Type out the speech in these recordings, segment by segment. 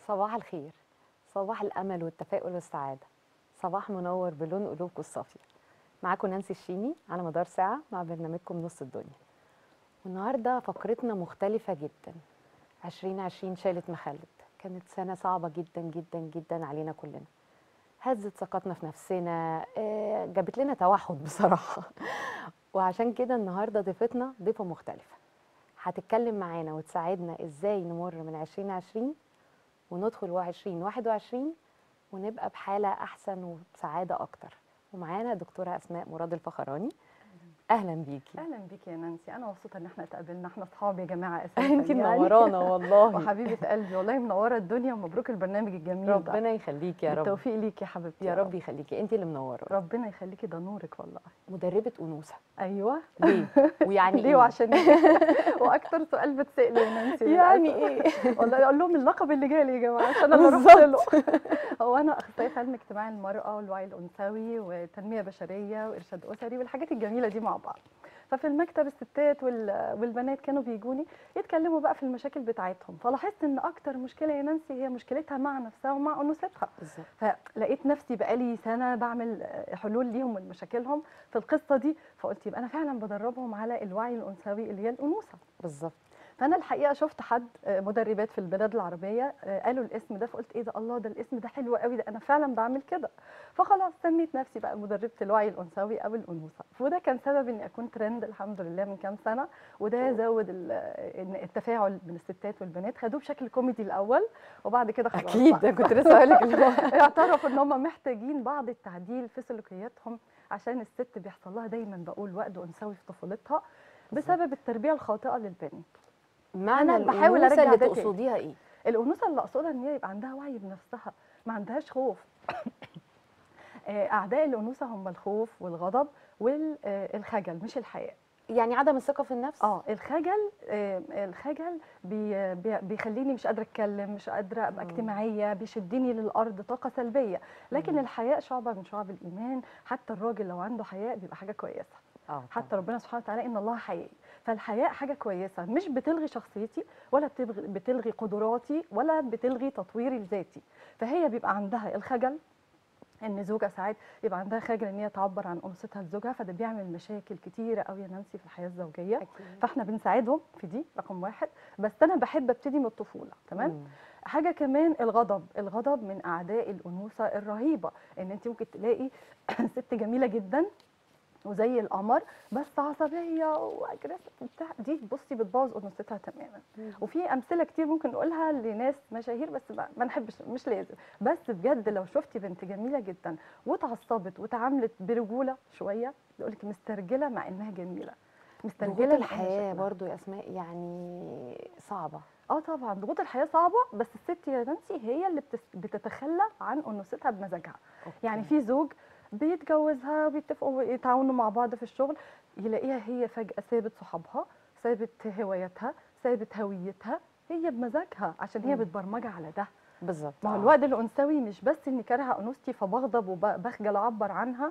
صباح الخير صباح الأمل والتفاؤل والسعادة صباح منور بلون قلوبكم الصافية معاكم نانسي الشيني على مدار ساعة مع برنامجكم نص الدنيا والنهاردة فقرتنا مختلفة جدا 2020 شالت مخلد كانت سنة صعبة جدا جدا جدا علينا كلنا هزت ثقتنا في نفسنا آه، جابت لنا توحد بصراحة وعشان كده النهاردة ضيفتنا ضيفة مختلفة هتتكلم معانا وتساعدنا ازاي نمر من 2020 وندخل 2021 ونبقى بحالة أحسن وبسعادة أكتر ومعانا دكتورة أسماء مراد الفخراني أهلا بيكي اهلا بيكي يا نانسي انا مبسوطه ان احنا اتقابلنا احنا اصحاب يا جماعه اساسا انت يعني. منورانا والله وحبيبه قلبي والله منوره الدنيا ومبروك البرنامج الجميل ده ربنا يخليكي يا رب بالتوفيق ليكي يا حبيبتي يا رب يخليكي انت اللي منوره ربنا يخليكي ده نورك والله مدربة أنوثة ايوه ليه؟ ويعني ليه إيه؟ وعشان ايه واكتر سؤال بتسال يا نانسي يعني للأسف. ايه؟ والله اقول لهم اللقب اللي جالي يا جماعه عشان انا اللي رحت له هو انا اخصائيه في علم اجتماع المراه والوعي الانثوي وتنميه بشريه وارشاد اسري والحاجات الجميله دي مع بعض ففي المكتب الستات وال- والبنات كانوا بيجوني يتكلموا بقى في المشاكل بتاعتهم فلاحظت ان اكتر مشكله يا نانسي هي مشكلتها مع نفسها ومع انوثتها بالظبط فلقيت نفسي بقالي سنه بعمل حلول ليهم لمشاكلهم في القصه دي فقلت يبقى انا فعلا بدربهم على الوعي الانثوي اللي هي الانوثه بالظبط فانا الحقيقه شفت حد آه، مدربات في البلاد العربيه آه، قالوا الاسم ده فقلت ايه ده الله ده الاسم ده حلو قوي ده انا فعلا بعمل كده فخلاص سميت نفسي بقى مدربه الوعي الانثوي او الانوثه وده كان سبب اني اكون ترند الحمد لله من كام سنه وده زود ال- إن التفاعل بين الستات والبنات خدوه بشكل كوميدي الاول وبعد كده خلاص أكيد بقى. ده كنت لسه هقول لك اللي هو اعترفوا ان هم محتاجين بعض التعديل في سلوكياتهم عشان الست بيحصل لها دايما بقول وقت انثوي في طفولتها بسبب التربيه الخاطئه للبنت معنى أنا بحاول الأنوثة أرجع اللي ده تاني. تقصديها إيه؟ الانوثه اللي اقصدها ان هي يبقى عندها وعي بنفسها ما عندهاش خوف آه، اعداء الانوثه هم الخوف والغضب والخجل مش الحياء يعني عدم الثقة في النفس؟ اه الخجل آه، الخجل بي بي بيخليني مش قادره اتكلم مش قادره ابقى مم. اجتماعيه بيشدني للارض طاقه سلبيه لكن مم. الحياء شعبه من شعب الايمان حتى الراجل لو عنده حياء بيبقى حاجه كويسه اه حتى ربنا سبحانه وتعالى ان الله حيي فالحياء حاجه كويسه مش بتلغي شخصيتي ولا بتلغي, بتلغي قدراتي ولا بتلغي تطويري لذاتي فهي بيبقى عندها الخجل ان زوجة ساعات يبقى عندها خجل ان هي تعبر عن انوثتها لزوجها فده بيعمل مشاكل كتيره قوي يا نانسي في الحياه الزوجيه أكيد. فاحنا بنساعدهم في دي رقم واحد بس انا بحب ابتدي من الطفوله تمام مم. حاجه كمان الغضب الغضب من اعداء الانوثه الرهيبه ان انت ممكن تلاقي ست جميله جدا وزي القمر بس عصبيه واجريسيف وبتاع دي بصي بتبوظ انوثتها تماما وفي امثله كتير ممكن نقولها لناس مشاهير بس ما ما نحبش مش لازم بس بجد لو شفتي بنت جميله جدا واتعصبت وتعاملت برجوله شويه يقول لك مسترجله مع انها جميله مسترجله ضغوط مع إن الحياة شكلها. برضو يا أسماء يعني صعبة اه طبعا ضغوط الحياه صعبه بس الست يا نانسي هي اللي بتس- بتتخلى عن انوثتها بمزاجها يعني أوكي. في زوج بيتجوزها وبيتفقوا يتعاونوا مع بعض في الشغل يلاقيها هي فجاه سابت صحابها سابت هواياتها سابت هويتها هي بمزاجها عشان هي مم. متبرمجه على ده بالظبط ما هو آه. الوعد الانثوي مش بس اني كارهه انوثتي فبغضب وبخجل اعبر عنها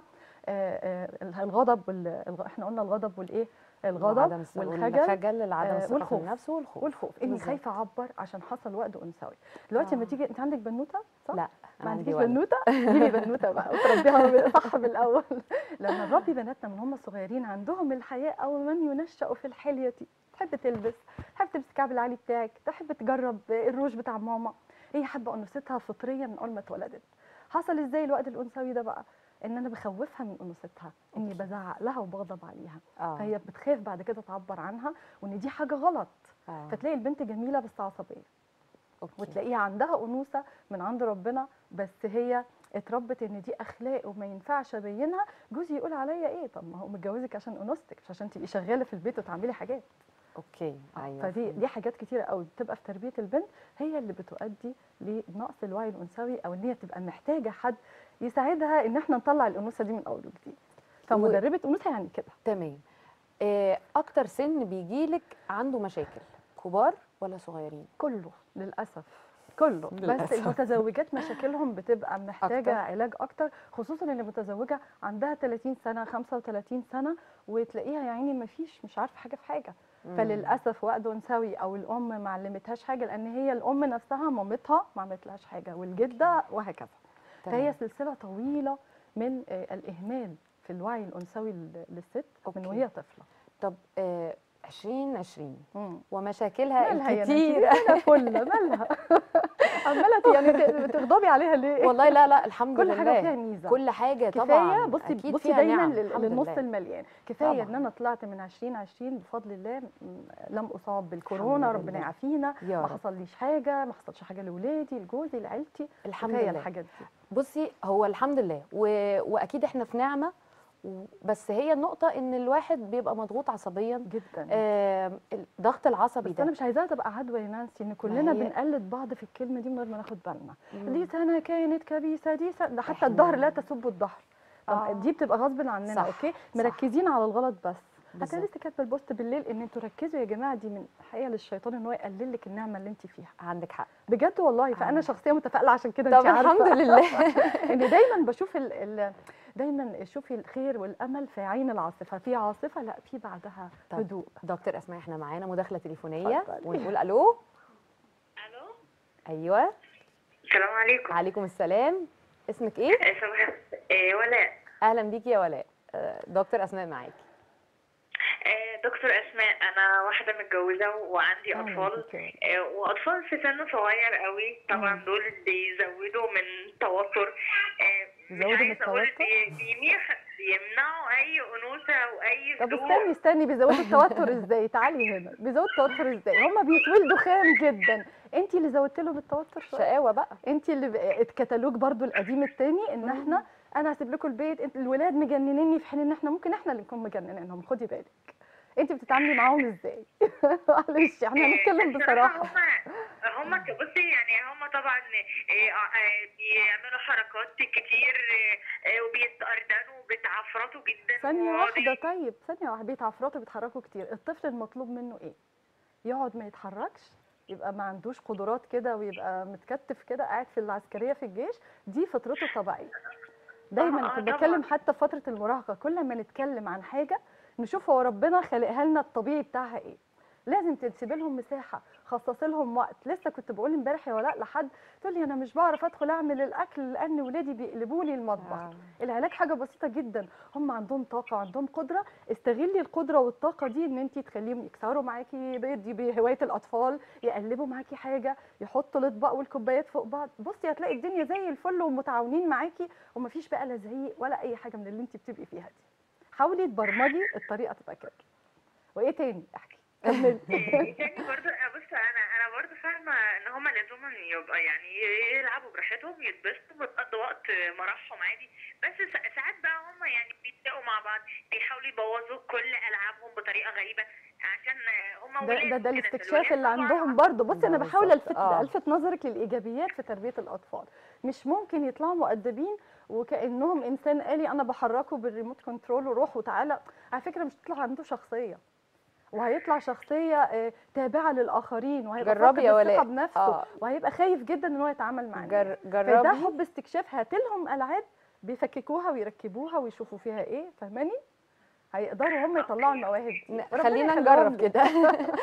آه، آه، الغضب وال... الغ- احنا قلنا الغضب والايه الغضب وعدم الثقة- والخجل والخجل عدم آه، الثقة في والخوف. النفس والخوف والخوف اني بالظبط. خايفه اعبر عشان حصل وقت انثوي دلوقتي لما آه. تيجي انت عندك بنوته صح لا ما عندي عندكيش ولد. بنوته جيبي بنوته بقى وتربيها صح من الاول لما نربي بناتنا من هم صغيرين عندهم الحياء او من ينشأ في الحليه تحب تلبس تحب تلبس الكعب العالي بتاعك تحب تجرب الروج بتاع ماما هي حابه انوثتها فطريا من اول ما اتولدت حصل ازاي الوقت الانثوي ده بقى ان انا بخوفها من انوثتها اني بزعق لها وبغضب عليها اه فهي بتخاف بعد كده تعبر عنها وان دي حاجه غلط آه. فتلاقي البنت جميله بس عصبيه أوكي. وتلاقيها عندها انوثه من عند ربنا بس هي اتربت ان دي اخلاق وما ينفعش ابينها جوزي يقول عليا ايه طب ما هو متجوزك عشان انوثتك مش عشان تبقي شغاله في البيت وتعملي حاجات اوكي ايوه فدي فهمت. دي حاجات كتيره قوي بتبقى في تربيه البنت هي اللي بتؤدي لنقص الوعي الانثوي او ان هي تبقى محتاجه حد يساعدها ان احنا نطلع الانوثه دي من اول وجديد فمدربه انوثه يعني كده تمام آه، اكتر سن بيجيلك عنده مشاكل كبار ولا صغيرين كله للاسف كله بس للأسف. المتزوجات مشاكلها بتبقى محتاجه أكتر. علاج اكتر خصوصا اللي متزوجه عندها 30 سنه 35 سنه وتلاقيها يا عيني ما فيش مش عارفه حاجه في حاجه مم. فللاسف وقت انثوي او الام ما علمتهاش حاجه لان هي الام نفسها مامتها ما عملتلهاش حاجه والجده وهكذا تمام. فهي سلسله طويله من آه، الاهمال في الوعي الانثوي لل- للست من أوكي. وهي طفله طب آه 2020 مم. ومشاكلها مالها يا نانسي؟ الكتير مالها فل مالها عماله يعني ت- تغضبي عليها ليه والله لا لا الحمد كل حاجه لله فيها ميزه كل حاجه كفايه طبعا بصي أكيد بصي فيها دايما نعم. لل- الحمد للنص لله. المليان كفايه ان طبعاً. انا طلعت من 2020 بفضل الله م- لم اصاب بالكورونا الحمد ربنا لله. يعافينا يا ما رب حصليش حاجه ما حصلش حاجه لاولادي لجوزي لعيلتي الحمد كفايه لله الحاجات دي بصي هو الحمد لله و... واكيد احنا في نعمه و- بس هي النقطه ان الواحد بيبقى مضغوط عصبيا جدا آه الضغط العصبي بس ده انا مش عايزاها تبقى عدوى يا نانسي ان كلنا هي- بنقلد بعض في الكلمه دي من غير ما ناخد بالنا مم. دي سنه كانت كبيسه دي سنة ده حتى إحنا- الظهر لا تسب الظهر طب آه. دي بتبقى غصب عننا صح، اوكي صح. مركزين على الغلط بس حتى بالظبط. لسه كاتبه البوست بالليل ان انتوا ركزوا يا جماعه دي من حقيقه للشيطان ان هو يقلل لك النعمه اللي انت فيها عندك حق بجد والله فانا عندك. شخصيه متفائله عشان كده طب انت عارفه الحمد لله ان دايما بشوف ال ال دايما شوفي الخير والامل في عين العاصفه في عاصفه لا في بعدها طب. هدوء دكتور اسماء احنا معانا مداخله تليفونيه اتفضلي. ونقول الو الو ايوه السلام عليكم عليكم السلام اسمك ايه آه، صباح آه، ولاء اهلا بيكي يا ولاء آه، دكتور اسماء معاكي آه، دكتور اسماء انا واحده متجوزه وعندي أهلاً اطفال بيكي. آه، واطفال في سن صغير قوي طبعا مم. دول بيزودوا من التوتر آه، مش بيزودوا من عايزه اقول التوتر؟ بي- بيميح- بيمنعوا اي انوثه واي طب هدوء استني استني بيزودوا التوتر ازاي تعالي هنا بيزودوا التوتر ازاي هما بيتولدوا خام جدا انت اللي زودت لهم التوتر شويه شقاوه بقى انت اللي ب- الكتالوج برضو القديم التاني ان احنا انا هسيب لكم البيت انت الولاد مجننيني في حين ان احنا ممكن احنا اللي نكون مجننينهم خدي بالك انت بتتعاملي معاهم ازاي معلش احنا هنتكلم بصراحه هم هم بصي يعني هم طبعا آه، آه، بيعملوا حركات كتير آه، آه، وبيتأردنوا وبيتعفرطوا جدا ثانيه وواضح- واحده طيب ثانيه واحده بيتعفرطوا بيتحركوا كتير الطفل المطلوب منه ايه يقعد ما يتحركش يبقى ما عندوش قدرات كده ويبقى متكتف كده قاعد في العسكريه في الجيش دي فطرته الطبيعيه دايما آه، كنت طبعاً. بتكلم حتى في فتره المراهقه كل ما نتكلم عن حاجه نشوف هو ربنا خلقها لنا الطبيعي بتاعها ايه لازم تسيب لهم مساحه خصص لهم وقت لسه كنت بقول امبارح يا ولاء لحد تقول لي انا مش بعرف ادخل اعمل الاكل لان ولادي بيقلبوا لي المطبخ آه. العلاج حاجه بسيطه جدا هم عندهم طاقه وعندهم قدره استغلي القدره والطاقه دي ان انت تخليهم يكسروا معاكي بيض دي بهوايه الاطفال يقلبوا معاكي حاجه يحطوا الاطباق والكوبايات فوق بعض بصي هتلاقي الدنيا زي الفل ومتعاونين معاكي ومفيش بقى لا زعيق ولا اي حاجه من اللي انت بتبقي فيها دي حاولي تبرمجي الطريقه تبقى كده وايه تاني احكي كملي إيه، تاني برضو أنا بص انا انا برضو فاهمه ان هما لازم يبقى يعني يلعبوا براحتهم يتبسطوا وتقضوا وقت مرحهم عادي بس سا- ساعات بقى هما يعني بيتلاقوا مع بعض بيحاولوا يبوظوا كل العابهم بطريقه غريبه عشان هما ده ولاد ده, ده كده، الاستكشاف اللي فالولاد طبعاً عندهم برضه بصي ده انا بحاول بالظبط، الفت آه. الفت نظرك للايجابيات في تربيه الاطفال مش ممكن يطلعوا مؤدبين وكانهم انسان آلي انا بحركه بالريموت كنترول وروح وتعالى على فكره مش تطلع عنده شخصيه وهيطلع شخصيه آه، تابعه للاخرين وهيبقى جربي فاقد يا الثقه ولاء. بنفسه آه. وهيبقى خايف جدا ان هو يتعامل مع الناس جر... فده جربي حب استكشاف هاتلهم العاب بيفككوها ويركبوها ويشوفوا فيها ايه فاهماني هيقدروا هم يطلعوا المواهب دي ن- وربنا خلينا يخليهم نجرب لك. كده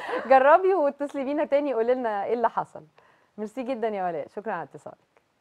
جربي واتصلي بينا تاني قولي لنا ايه اللي حصل ميرسي جدا يا ولاء شكرا على اتصالك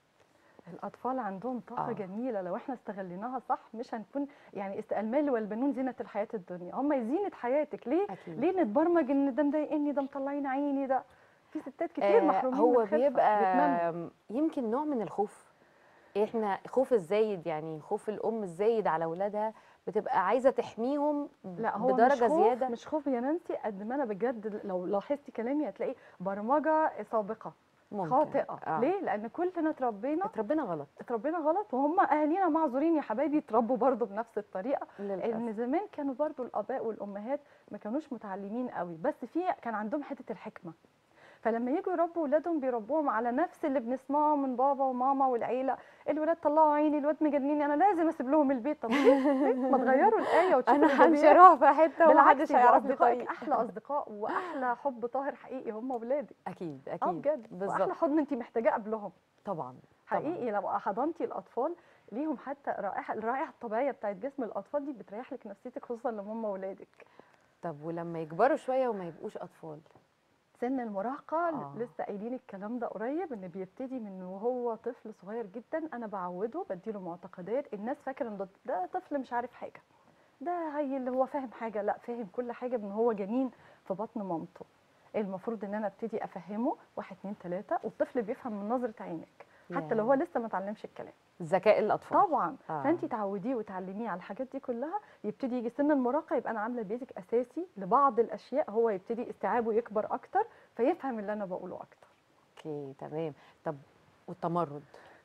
الاطفال عندهم طاقه آه. آه. جميله لو احنا استغليناها صح مش هنكون يعني است- المال والبنون زينه الحياه الدنيا هم زينه حياتك ليه اكيد ليه نتبرمج ان ده مضايقني ده مطلعين عيني ده في ستات كتير آه، محرومين هو من الخلفة، بيتمنوا. بيبقى يمكن نوع من الخوف احنا خوف الزايد يعني خوف الام الزايد على اولادها بتبقى عايزه تحميهم لا هو بدرجه مش خوف زياده مش خوف يا نانسي قد ما انا بجد لو لاحظتي كلامي هتلاقي برمجه سابقه ممكن خاطئه آه. ليه لان كلنا اتربينا اتربينا غلط اتربينا غلط وهم اهالينا معذورين يا حبايبي اتربوا برضه بنفس الطريقه للاسف ان زمان كانوا برضو الاباء والامهات ما كانوش متعلمين قوي بس في كان عندهم حته الحكمه فلما يجوا يربوا ولادهم بيربوهم على نفس اللي بنسمعه من بابا وماما والعيله الولاد طلعوا عيني الولاد مجننين انا لازم اسيب لهم البيت طب ليه؟ ليه؟ ما تغيروا الايه وتشوفوا انا همشي الإيجابيات. اروح في حته بالعكس ومحدش يبقوا هيعرف لي اصدقائك طريق احلى اصدقاء واحلى حب طاهر حقيقي هم ولادك اكيد اه اكيد بجد واحلى بالظبط حضن انت محتاجاه قبلهم طبعا طبعاً. حقيقي لو حضنتي الاطفال ليهم حتى رائحه الرائحه الطبيعيه بتاعت جسم الاطفال دي بتريح لك نفسيتك خصوصا لما هم ولادك طب ولما يكبروا شويه وما يبقوش اطفال سن المراهقه آه. لسه قايلين الكلام ده قريب ان بيبتدي من وهو طفل صغير جدا انا بعوده بديله معتقدات الناس فاكره ان ده, ده طفل مش عارف حاجه ده هي اللي هو فاهم حاجه لا فاهم كل حاجه من هو جنين في بطن مامته المفروض ان انا ابتدي افهمه واحد اتنين تلاته والطفل بيفهم من نظره عينك حتى لو ياه. هو لسه ما اتعلمش الكلام ذكاء الاطفال طبعا آه. آه. فانت تعوديه وتعلميه على الحاجات دي كلها يبتدي يجي سن المراهقه يبقى انا عامله بيزك اساسي لبعض الاشياء هو يبتدي استيعابه يكبر اكتر فيفهم اللي انا بقوله اكتر اوكي تمام طب والتمرد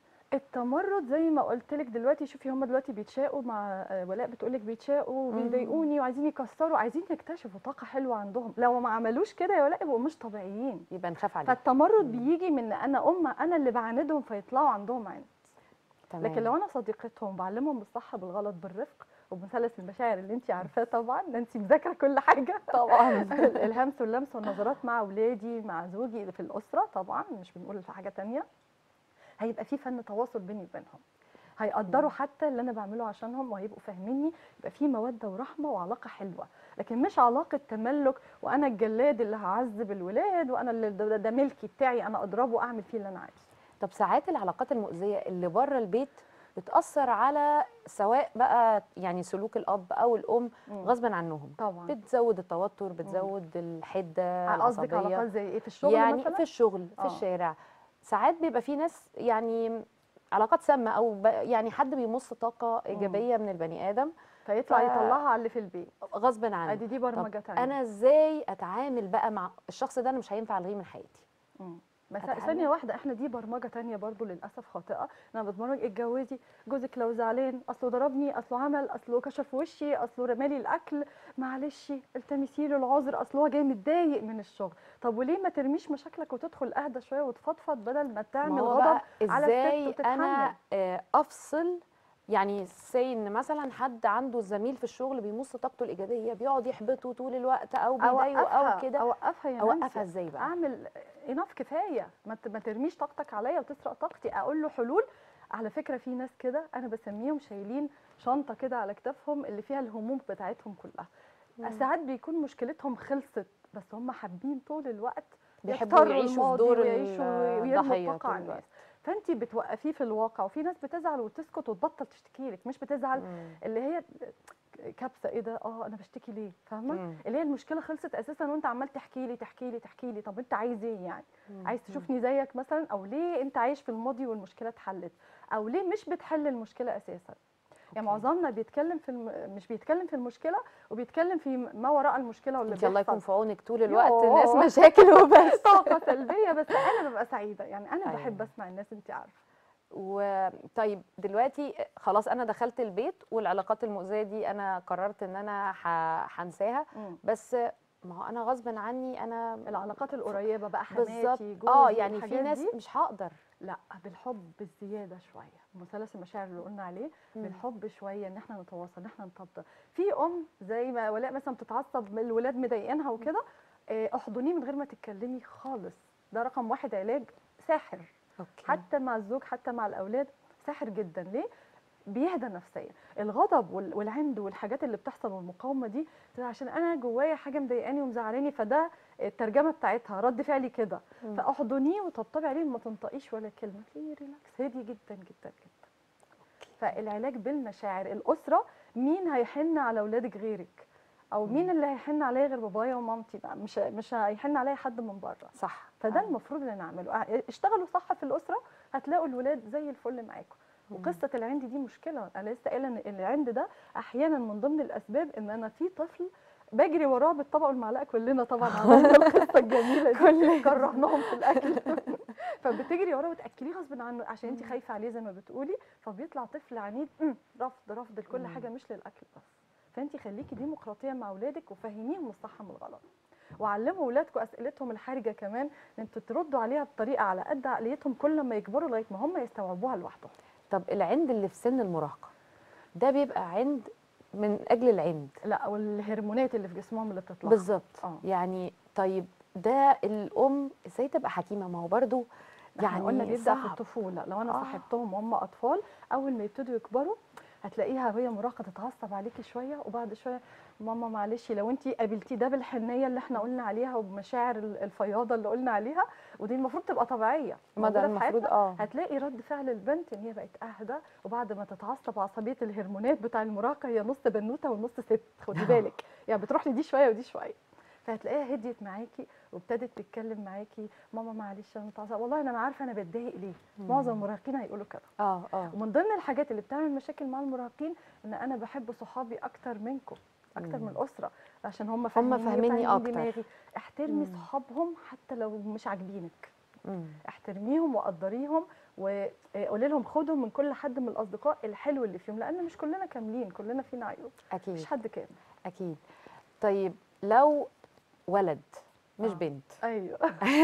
التمرد زي ما قلت لك دلوقتي شوفي هم دلوقتي بيتشاقوا مع آه، ولاء بتقول لك بيتشاقوا مم. وبيضايقوني وعايزين يكسروا عايزين يكتشفوا طاقه حلوه عندهم لو ما عملوش كده يا ولاء يبقوا مش طبيعيين يبقى نخاف عليه فالتمرد مم. بيجي من ان انا ام انا اللي بعاندهم فيطلعوا عندهم عند تمام لكن لو انا صديقتهم بعلمهم بالصح بالغلط بالرفق وبمثلث المشاعر اللي انت عارفاه طبعا ان انت مذاكره كل حاجه طبعا الهمس واللمس والنظرات مع اولادي مع زوجي في الاسره طبعا مش بنقول في حاجه تانية هيبقى في فن تواصل بيني وبينهم هيقدروا حتى اللي انا بعمله عشانهم وهيبقوا فاهميني يبقى في موده ورحمه وعلاقه حلوه لكن مش علاقه تملك وانا الجلاد اللي هعذب الولاد وانا اللي ده, ده ملكي بتاعي انا اضربه اعمل فيه اللي انا عايزه طب ساعات العلاقات المؤذيه اللي بره البيت بتاثر على سواء بقى يعني سلوك الاب او الام غصبا عنهم طبعا بتزود التوتر بتزود الحده قصدك العصبيه علاقات زي ايه في الشغل يعني مثلا في الشغل في آه. الشارع ساعات بيبقى في ناس يعني علاقات سامه او ب... يعني حد بيمص طاقه ايجابيه من البني ادم فيطلع ف- يطلعها على اللي في البيت غصب عنه ادي دي برمجه طب تانية انا ازاي اتعامل بقى مع الشخص ده انا مش هينفع الغيه من حياتي مم. بس أتعامل؟ ثانية واحدة احنا دي برمجة تانية برضو للأسف خاطئة انا بتبرمج اتجوزي جوزك لو زعلان اصله ضربني اصله عمل اصله كشف وشي اصله رمالي الاكل معلش التمسي له العذر اصله هو جاي متضايق من الشغل طب وليه ما ترميش مشاكلك وتدخل اهدى شوية وتفضفض بدل ما ما تعمل هو غضب بقى على ازاي الست انا وتتحمل آه، افصل يعني سي ان مثلا حد عنده زميل في الشغل بيمص طاقته الايجابيه بيقعد يحبطه طول الوقت او بيضايقه او اوقفها كده اوقفها يا اوقفها نانسي. ازاي بقى اعمل اناف كفايه ما ت- ما ترميش طاقتك عليا وتسرق طاقتي اقول له حلول على فكره في ناس كده انا بسميهم شايلين شنطه كده على كتافهم اللي فيها الهموم بتاعتهم كلها مم. ساعات بيكون مشكلتهم خلصت بس هم حابين طول الوقت بيحبوا يختاروا يعيشوا في الماضي دور ويعيشوا ويرموا الضحيه الطاقه طول على الناس الوقت فانت بتوقفيه في الواقع وفي ناس بتزعل وتسكت وتبطل تشتكي لك مش بتزعل مم. اللي هي كبسه ايه ده اه انا بشتكي ليه فاهمه مم. اللي هي المشكله خلصت اساسا وانت عمال تحكي لي تحكي لي تحكي لي طب انت عايز ايه يعني مم. عايز تشوفني زيك مثلا او ليه انت عايش في الماضي والمشكله اتحلت او ليه مش بتحل المشكله اساسا يعني أوكي. معظمنا بيتكلم في الم... مش بيتكلم في المشكله وبيتكلم في ما وراء المشكله واللي انت الله يكون بيحصل في عونك طول الوقت يوه. الناس مشاكل وبس طاقه سلبيه بس انا ببقى سعيده يعني انا أيوة. بحب اسمع الناس انت عارفه وطيب دلوقتي خلاص انا دخلت البيت والعلاقات المؤذيه دي انا قررت ان انا ح- هنساها مم. بس ما هو انا غصب عني انا العلاقات القريبه بقى بالظبط حماتي جوزي اه يعني في الحاجات ناس دي مش هقدر لا بالحب بالزياده شويه مثلث المشاعر اللي قلنا عليه مم. بالحب شويه ان احنا نتواصل ان احنا نطبطب في ام زي ما ولاء مثلا بتتعصب من الولاد مضايقينها وكده آه، احضنيه من غير ما تتكلمي خالص ده رقم واحد علاج ساحر اوكي حتى مع الزوج حتى مع الاولاد ساحر جدا ليه بيهدى نفسيا الغضب وال- والعند والحاجات اللي بتحصل والمقاومه دي بتبقى عشان انا جوايا حاجه مضايقاني ومزعلاني فده الترجمه بتاعتها رد فعلي كده مم. فاحضنيه وطبطبي عليه وما تنطقيش ولا كلمه تلاقيه ريلاكس هادي جدا جدا جدا فالعلاج بالمشاعر الاسره مين هيحن على اولادك غيرك او مين مم. اللي هيحن عليا غير بابايا ومامتي بقى مش مش هيحن عليا حد من بره صح فده آه. المفروض اللي نعمله اه، اشتغلوا صح في الاسره هتلاقوا الولاد زي الفل معاكم مم. وقصه العند دي مشكله انا لسه قايله ان العند ده احيانا من ضمن الاسباب ان انا في طفل بجري وراه بالطبق والمعلقه كلنا طبعا عملنا القصه الجميله دي كلنا. كرهناهم في الاكل فبتجري وراه وتاكليه غصب عنه عشان انت مم. خايفه عليه زي ما بتقولي فبيطلع طفل عنيد "أم، رفض رفض لكل مم. حاجه مش للاكل بس فانت خليكي ديمقراطيه مع اولادك وفهميهم الصح من الغلط وعلموا اولادكم اسئلتهم الحرجه كمان ان انتوا تردوا عليها بطريقه على قد عقليتهم كل ما يكبروا لغايه ما هم يستوعبوها لوحدهم طب العند اللي في سن المراهقه ده بيبقى عند من اجل العند لا والهرمونات اللي في جسمهم اللي بتطلع بالظبط اه. يعني طيب ده الام ازاي تبقى حكيمه ما هو برضو يعني يعني قلنا بيبدا في صعب. الطفوله لو انا آه. صاحبتهم وهم اطفال اول ما يبتدوا يكبروا هتلاقيها وهي مراهقه تتعصب عليكي شويه وبعد شويه ماما معلش لو انت قابلتي ده بالحنيه اللي احنا قلنا عليها وبمشاعر ال- الفياضه اللي قلنا عليها ودي المفروض تبقى طبيعيه ما ده موجودة في المفروض حياتنا، اه هتلاقي رد فعل البنت ان هي بقت اهدى وبعد ما تتعصب عصبيه الهرمونات بتاع المراهقه هي نص بنوته ونص ست خدي آه. بالك يعني بتروح لدي شويه ودي شويه فهتلاقيها هديت معاكي وابتدت تتكلم معاكي ماما معلش انا متعصبه والله انا عارفه انا بتضايق ليه معظم المراهقين هيقولوا كده اه اه ومن ضمن الحاجات اللي بتعمل مشاكل مع المراهقين ان انا بحب صحابي اكتر منكم اكتر من مم. الاسره عشان هم فاهميني فاهميني أكتر. دماغي احترمي مم. صحابهم حتى لو مش عاجبينك مم. احترميهم وقدريهم وقولي لهم خدوا من كل حد من الاصدقاء الحلو اللي فيهم لان مش كلنا كاملين كلنا فينا عيوب اكيد مفيش حد كامل اكيد طيب لو ولد مش آه. بنت ايوه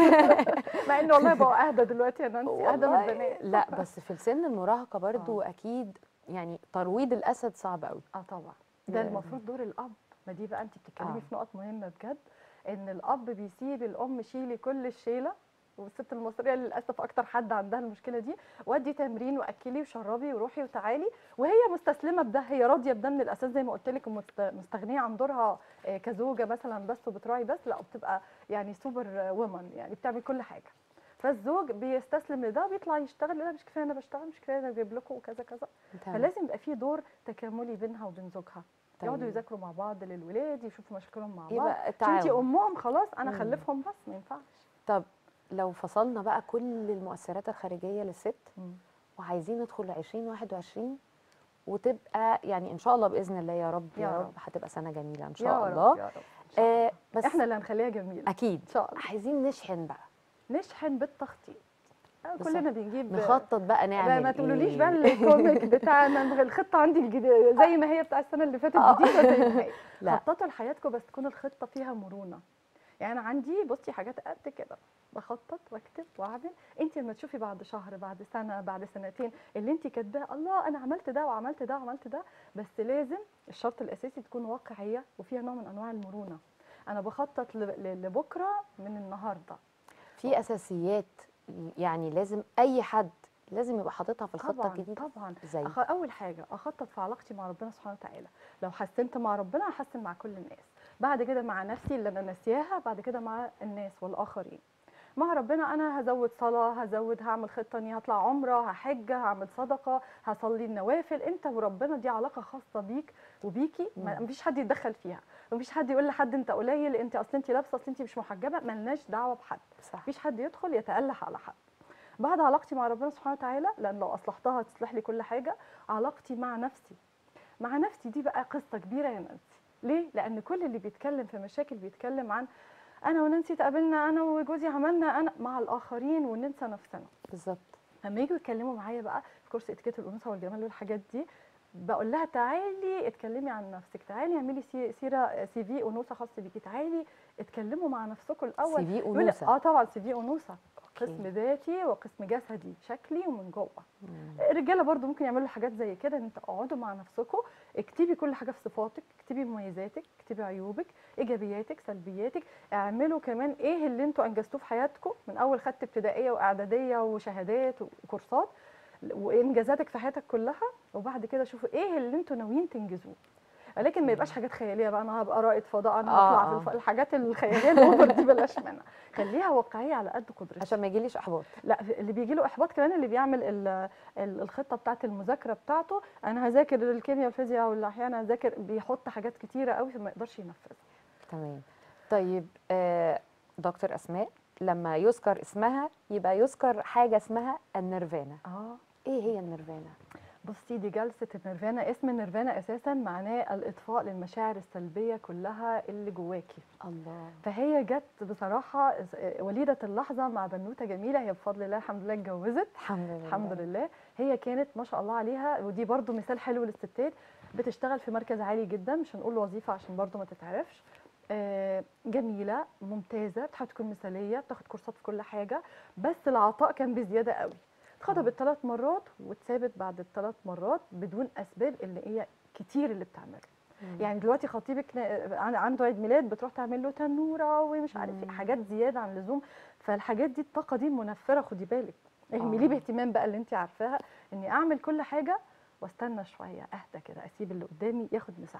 مع ان والله بقوا اهدى دلوقتي يا نانسي اهدى من والله البنات لا بس في السن المراهقه برضو اكيد يعني ترويض الاسد صعب قوي اه طبعا ده يعني- المفروض دور الاب ما دي بقى انت بتتكلمي آه. في نقط مهمه بجد ان الاب بيسيب الام شيلي كل الشيله والست المصريه للاسف اكتر حد عندها المشكله دي ودي تمرين واكلي وشربي وروحي وتعالي وهي مستسلمه بده هي راضيه بده من الاساس زي ما قلت لك ومست- مستغنيه عن دورها آه، كزوجه مثلا بس وبتراعي بس لا بتبقى يعني سوبر وومن يعني بتعمل كل حاجه فالزوج بيستسلم لده وبيطلع يشتغل لا مش كفايه انا بشتغل مش كفايه انا بجيب لكم وكذا كذا تمام. فلازم يبقى في دور تكاملي بينها وبين زوجها يقعدوا تمام. يذاكروا مع بعض للولاد يشوفوا مشاكلهم مع بعض يبقى عشان انت التعاون امهم خلاص انا مم. خلفهم بس ما ينفعش طب لو فصلنا بقى كل المؤثرات الخارجيه للست مم. وعايزين ندخل 2021 وتبقى يعني ان شاء الله باذن الله يا رب يا, يا رب رب. هتبقى سنه جميله ان يا شاء رب الله يا رب إن شاء الله. آه بس احنا اللي هنخليها جميله اكيد ان شاء الله عايزين نشحن بقى نشحن بالتخطيط آه، بالظبط. كلنا بنجيب نخطط بقى لا نعمل ما تقولوليش إيه؟ بقى الكوميك بتاعنا الخطه عندي الجديده زي ما هي بتاع السنه اللي فاتت آه. جديده زي ما هي لا. خططوا لحياتكم بس تكون الخطه فيها مرونه يعني انا عندي بصي حاجات قد كده بخطط واكتب واعمل انت لما تشوفي بعد شهر بعد سنه بعد سنتين اللي انت كاتباه الله انا عملت ده وعملت ده وعملت ده بس لازم الشرط الاساسي تكون واقعيه وفيها نوع من انواع المرونه انا بخطط ل- ل- لبكره من النهارده في اساسيات يعني لازم اي حد لازم يبقى حاططها في الخطه طبعا الجديده طبعا زي أخ... اول حاجه اخطط في علاقتي مع ربنا سبحانه وتعالى لو حسنت مع ربنا هحسن مع كل الناس بعد كده مع نفسي اللي انا ناسياها بعد كده مع الناس والاخرين مع ربنا انا هزود صلاه هزود هعمل خطه اني هطلع عمره هحج هعمل صدقه هصلي النوافل انت وربنا دي علاقه خاصه بيك وبيكي ما مم. مفيش حد يتدخل فيها مفيش حد يقول لحد انت قليل انت اصل انت لابسه اصل انت مش محجبه ملناش دعوه بحد صح مفيش حد يدخل يتألح على حد بعد علاقتي مع ربنا سبحانه وتعالى لان لو اصلحتها هتصلح لي كل حاجه علاقتي مع نفسي مع نفسي دي بقى قصه كبيره يا نانسي ليه لان كل اللي بيتكلم في مشاكل بيتكلم عن انا ونانسي تقابلنا انا وجوزي عملنا انا مع الاخرين وننسى نفسنا بالظبط لما يجوا يتكلموا معايا بقى في كورس اتيكيت الانوثه والجمال والحاجات دي بقول لها تعالي اتكلمي عن نفسك تعالي اعملي سي- سيره سي في انوثه خاص بيكي تعالي اتكلموا مع نفسكم الاول سي في يقول لك- انوثه اه طبعا سي في انوثه أوكي. قسم ذاتي وقسم جسدي شكلي ومن جوه مم. الرجاله برضو ممكن يعملوا حاجات زي كده ان انتوا اقعدوا مع نفسكم اكتبي كل حاجه في صفاتك اكتبي مميزاتك اكتبي عيوبك ايجابياتك سلبياتك اعملوا كمان ايه اللي انتوا انجزتوه في حياتكم من اول خدت ابتدائيه واعداديه وشهادات وكورسات وانجازاتك في حياتك كلها وبعد كده شوفوا ايه اللي انتوا ناويين تنجزوه لكن ما يبقاش حاجات خياليه بقى انا هبقى رائد فضاء انا آه، هطلع آه. في الف... الحاجات الخياليه الاوفر دي بلاش منها خليها واقعيه على قد قدرتك عشان ما يجيليش احباط لا اللي بيجي له احباط كمان اللي بيعمل ال- ال- الخطه بتاعه المذاكره بتاعته انا هذاكر الكيمياء والفيزياء والاحياء انا هذاكر بيحط حاجات كتيره قوي فما يقدرش ينفذها تمام طيب آه دكتور اسماء لما يذكر اسمها يبقى يذكر حاجه اسمها النيرفانا اه ايه هي النيرفانا بصي دي جلسه النيرفانا اسم النيرفانا اساسا معناه الاطفاء للمشاعر السلبيه كلها اللي جواكي الله فهي جت بصراحه وليده اللحظه مع بنوته جميله هي بفضل الله الحمد لله اتجوزت الحمد لله الحمد لله هي كانت ما شاء الله عليها ودي برضو مثال حلو للستات بتشتغل في مركز عالي جدا مش هنقول وظيفه عشان برضو ما تتعرفش آه، جميله ممتازه بتحاول تكون مثاليه بتاخد كورسات في كل حاجه بس العطاء كان بزياده قوي اتخطبت ثلاث مرات واتسابت بعد الثلاث مرات بدون اسباب اللي هي كتير اللي بتعمله مم. يعني دلوقتي خطيبك نا- عن- عنده عيد ميلاد بتروح تعمل له تنوره ومش عارف ايه مم. حاجات زياده عن اللزوم فالحاجات دي الطاقه دي منفره خدي بالك اهمليه آه. باهتمام بقى اللي انت عارفاها اني اعمل كل حاجه واستنى شويه اهدى كده اسيب اللي قدامي ياخد مساحته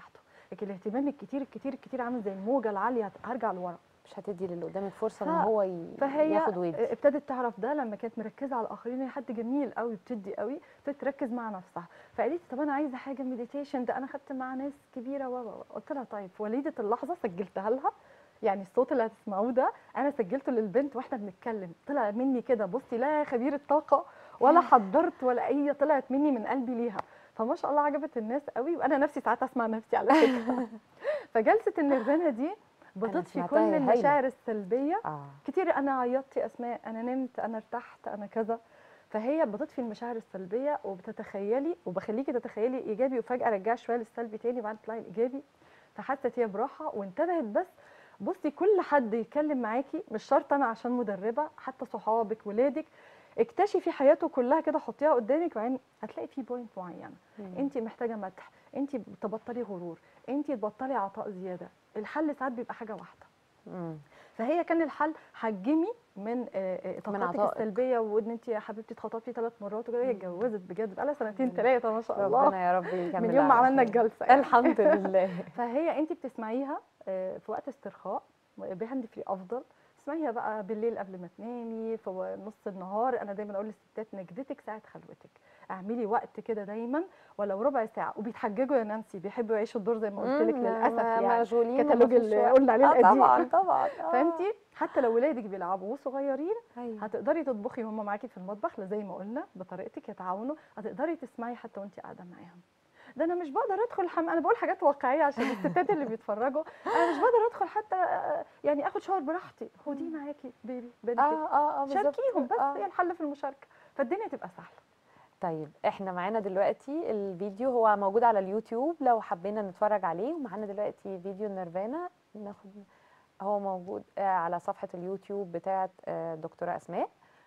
لكن الاهتمام الكتير الكتير الكتير عامل زي الموجه العاليه هت- هرجع لورا مش هتدي للي قدامك فرصه ف- ان هو ي- فهي ياخد ويدي ابتدت تعرف ده لما كانت مركزه على الاخرين هي حد جميل قوي بتدي قوي ابتدت تركز مع نفسها فقالت لي طب انا عايزه حاجه مديتيشن ده انا خدت مع ناس كبيره و و- و. قلت لها طيب في وليده اللحظه سجلتها لها يعني الصوت اللي هتسمعوه ده انا سجلته للبنت واحنا بنتكلم طلع مني كده بصي لا خبيره طاقه ولا حضرت ولا اي طلعت مني من قلبي ليها فما شاء الله عجبت الناس قوي وانا نفسي ساعات اسمع نفسي على فكره فجلسه النيرفانا دي بتطفي سمعتها، كل هي هايلة. المشاعر السلبيه اه كتير انا عيطت يا اسماء انا نمت انا ارتحت انا كذا فهي بتطفي المشاعر السلبيه وبتتخيلي وبخليكي تتخيلي ايجابي وفجاه رجعي شويه للسلبي تاني بعد تطلعي الايجابي فحست هي براحه وانتبهت بس بصي كل حد يتكلم معاكي مش شرط انا عشان مدربه حتى صحابك ولادك اكتشفي حياته كلها كده حطيها قدامك وبعدين هتلاقي في بوينت معينه انت محتاجه مدح انت تبطلي غرور انت تبطلي عطاء زياده الحل ساعات بيبقى حاجه واحده مم. فهي كان الحل حجمي من آه، آه، طاقاتك عطائك. السلبيه وان انت يا حبيبتي اتخطبتي ثلاث مرات وكده هي اتجوزت بجد بقى لها سنتين ثلاثه ما شاء الله ربنا يا رب يكمل من يوم ما على عملنا خير. الجلسه يعني. الحمد لله فهي انت بتسمعيها آه، في وقت استرخاء بهاند فري افضل اسمعيها بقى بالليل قبل ما تنامي في نص النهار انا دايما اقول للستات نجدتك ساعه خلوتك اعملي وقت كده دايما ولو ربع ساعه وبيتحججوا يا نانسي بيحبوا يعيشوا الدور زي ما قلت لك مم، للاسف ما- يعني مشغولين كتالوج ومفيش اللي وقت. قلنا عليه آه القديم طبعا طبعا آه. فانتي حتى لو ولادك بيلعبوا وصغيرين أيوة. هتقدري تطبخي وهم معاكي في المطبخ لا زي ما قلنا بطريقتك يتعاونوا هتقدري تسمعي حتى وانت قاعده معاهم ده انا مش بقدر ادخل الحمام انا بقول حاجات واقعيه عشان الستات اللي بيتفرجوا انا مش بقدر ادخل حتى آه، يعني اخد شاور براحتي خديه معاكي بيبي بنتك اه اه اه بالظبط. شاركيهم بس آه. هي الحل في المشاركه فالدنيا تبقى سهله طيب احنا معانا دلوقتي الفيديو هو موجود على اليوتيوب لو حبينا نتفرج عليه ومعانا دلوقتي فيديو النيرفانا ناخد هو موجود آه، على صفحة اليوتيوب بتاعة آه، دكتورة أسماء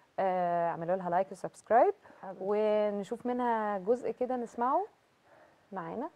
آه، اعملوا لها لايك وسبسكرايب ونشوف منها جزء كده نسمعه معانا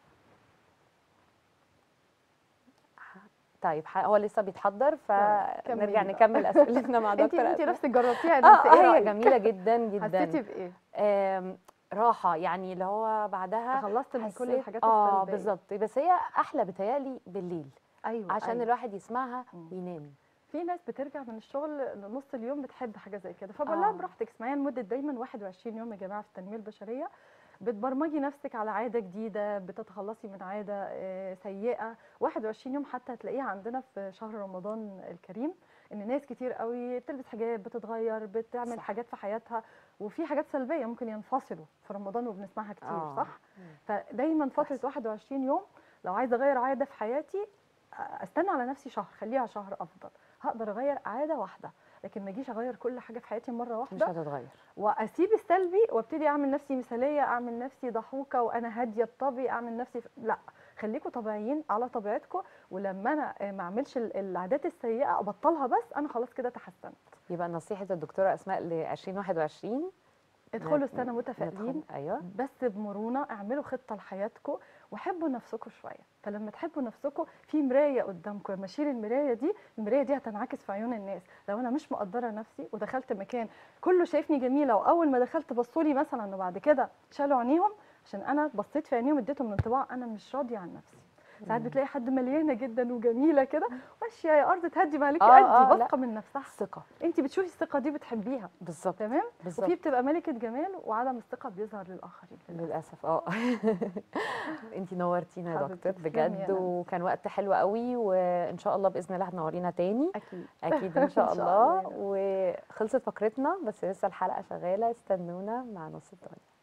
طيب ح- هو لسه بيتحضر فنرجع كملي بقى. نكمل اسئلتنا مع انت دكتور انت أسماء. نفسك جربتيها يا اه نانسي، ايه آه، هي رأيك؟ جميلة جدا جدا حسيتي بايه آم، راحة يعني اللي هو بعدها تخلصت من كل حسيت- الحاجات اه السلبيه بالظبط بس هي احلى بتهيألي بالليل ايوه عشان أيوة. الواحد يسمعها مم. وينام في ناس بترجع من الشغل نص اليوم بتحب حاجه زي كده فبقول لها آه. براحتك اسمعيها لمده دايما 21 يوم يا جماعه في التنميه البشريه بتبرمجي نفسك على عاده جديده بتتخلصي من عاده آه، سيئه 21 يوم حتى هتلاقيها عندنا في شهر رمضان الكريم ان ناس كتير قوي بتلبس حاجات بتتغير بتعمل صح. صح. حاجات في حياتها وفي حاجات سلبيه ممكن ينفصلوا في رمضان وبنسمعها كتير آه. صح مم. فدايما فتره أحسن. 21 يوم لو عايزه اغير عاده في حياتي استنى على نفسي شهر خليها شهر افضل هقدر اغير عاده واحده لكن ما اجيش اغير كل حاجه في حياتي مره مش واحده هتتغير واسيب السلبي وابتدي اعمل نفسي مثاليه اعمل نفسي ضحوكه وانا هاديه الطبي اعمل نفسي ف... لا خليكم طبيعيين على طبيعتكم ولما انا آه، ما اعملش ال- العادات السيئه ابطلها بس انا خلاص كده تحسنت يبقى نصيحة الدكتورة أسماء ل 2021 ادخلوا نت- السنه متفائلين ندخل- أيوه بس بمرونه اعملوا خطه لحياتكم وحبوا نفسكم شويه فلما تحبوا نفسكم في مرايه قدامكم لما اشيل المرايه دي المرايه دي هتنعكس في عيون الناس لو انا مش مقدره نفسي ودخلت مكان كله شايفني جميله واول ما دخلت بصوا لي مثلا وبعد كده شالوا عينيهم عشان انا بصيت في عينيهم اديتهم انطباع انا مش راضيه عن نفسي ساعات مم. بتلاقي حد مليانه جدا وجميله كده ماشيه يا ارض تهدي معاكي آه، آه، قدي لا. واثقه من نفسها الثقة انت بتشوفي الثقه دي بتحبيها بالظبط تمام بالظبط وفي بتبقى ملكه جمال وعدم الثقه بيظهر للاخرين للاسف اه انتي نورتينا يا حبيبتي، دكتور تسلمي يا بجد نانسي. وكان وقت حلو قوي وان شاء الله باذن الله هتنورينا تاني اكيد اكيد ان شاء إن شاء الله الله. وخلصت فقرتنا بس لسه الحلقه شغاله استنونا مع نص الدنيا